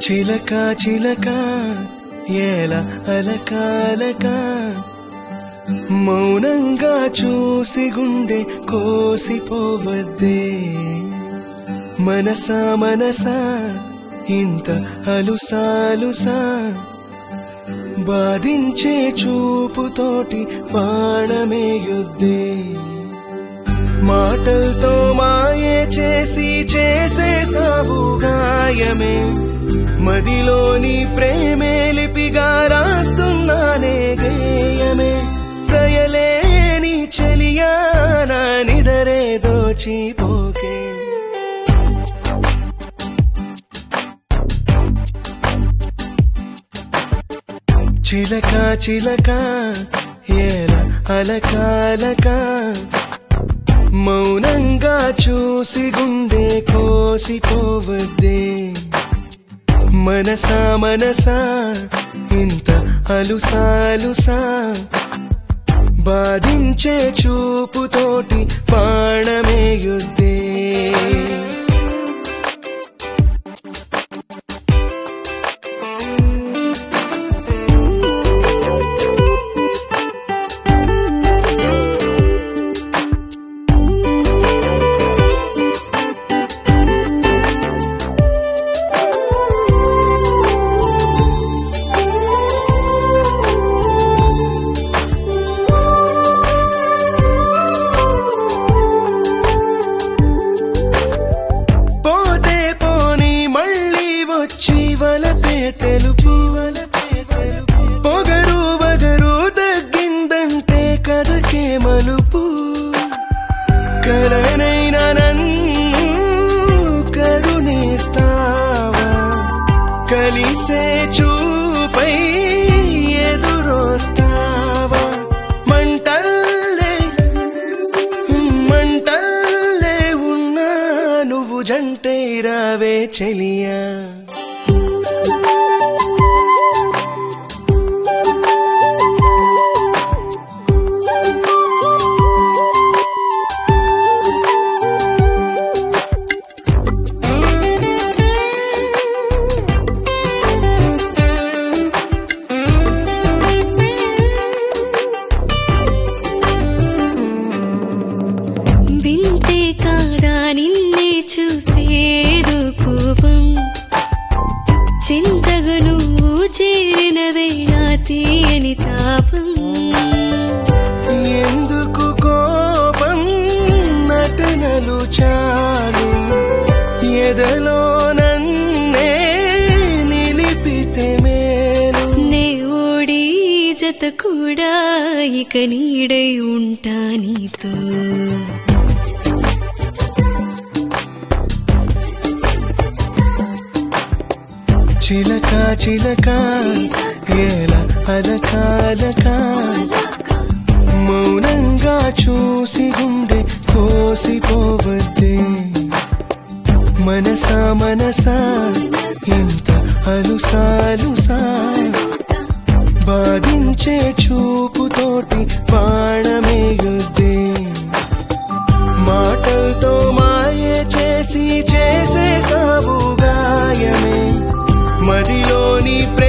చిలక చిలక ఏల అలక అలక మౌనంగా చూసి గుండె కోసిపోవద్దే మనసా మనసా ఇంత అలుసాలుసా బాధించే చూపుతోటి బాణమేయుద్దే మాటలతో మాయే చేసి చేసే సావు గాయమే మదిలోని ప్రేమే లిపిగా రాస్తున్నానే గేయమే దయలేని చెలియా నా నిదరే దోచిపోకే చిలక చిలక ఏల అలక అలక మౌనంగా చూసి గుండె కోసిపోవద్దే మనసా మనసా ఇంత అలుసాలుసా బాధించే చూపుతోటి బాణమేయుద్దే పోతే పోని మళ్ళీ వచ్చి వలపే తెలుపు పొగరు వగరు తగ్గిందంటే కథకే మలుపు కలనైనా నన్ను కరుణిస్తావా కలిసే చూపై ఎదురొస్తావా మంటల్లే మంటల్లే ఉన్నా నువ్వు జంటే రావే చెలియా వింటే కాదా నిన్నే చూసేదు కోపం చింతగా నువ్వు చేరిన వేళ తీయని తాపం ఎందుకు కోపం నటనలు చాలు ఎదలో నన్నే నిలిపితే మేలు నే ఓడి జత కూడా ఇక నీడై ఉంటా నీతో చిలక చిలక ఏల అలక అలక మౌనంగా చూసి గుండె కోసిపోవద్దే మనసా మనసా ఇంత అలుసాలుసా బాధించే చూపుతోటి బాణమేయుద్దే మాటలతో మాయే చేసి చేసే సావు గాయమే మదిలోని ప్రేమ